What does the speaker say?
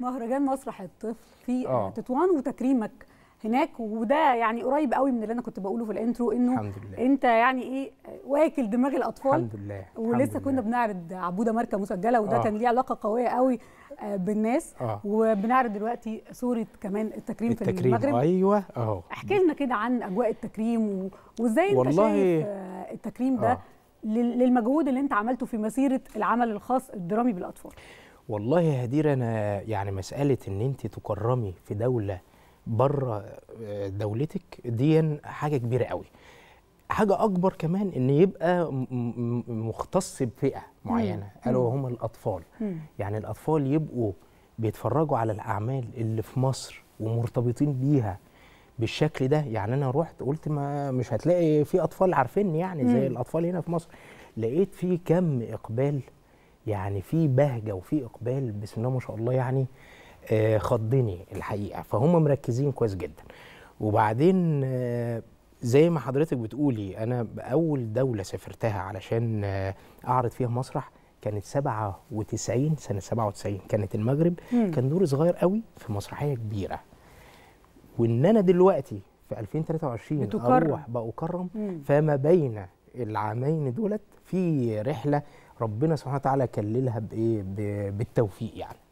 مهرجان مسرح الطفل في آه. تطوان وتكريمك هناك وده يعني قريب قوي من اللي انا كنت بقوله في الانترو انه الحمد لله انت يعني ايه واكل دماغ الاطفال الحمد لله ولسه الحمد كنا لله. بنعرض عبوده ماركه مسجله وده آه. كان ليه علاقه قويه قوي آه، بالناس اه وبنعرض دلوقتي صوره كمان التكريم, في التكريم المغرب ايوه اهو احكي لنا كده عن اجواء التكريم و... وازاي انت والله- شايف آه، التكريم ده آه. لل- للمجهود اللي انت عملته في مسيره العمل الخاص الدرامي بالاطفال والله يا هدير انا يعني مساله ان انت تكرمي في دوله بره دولتك دي حاجه كبيره قوي حاجه اكبر كمان ان يبقى م- م- مختص بفئه معينه الا مم. وهم الاطفال مم. يعني الاطفال يبقوا بيتفرجوا على الاعمال اللي في مصر ومرتبطين بيها بالشكل ده يعني انا رحت قلت ما مش هتلاقي في اطفال عارفيني يعني زي مم. الاطفال هنا في مصر لقيت في كم اقبال يعني في بهجه وفي اقبال بسم الله ما شاء الله يعني آه، خضني الحقيقه فهم مركزين كويس جدا وبعدين آه، زي ما حضرتك بتقولي انا اول دوله سافرتها علشان آه، اعرض فيها مسرح كانت 97 سنه 97 كانت المغرب مم. كان دوري صغير قوي في مسرحيه كبيره وان انا دلوقتي في 2023 بتكرم. اروح بأكرم مم. فما بين العامين دولت في رحله ربنا سبحانه وتعالى كللها بايه ب- بالتوفيق يعني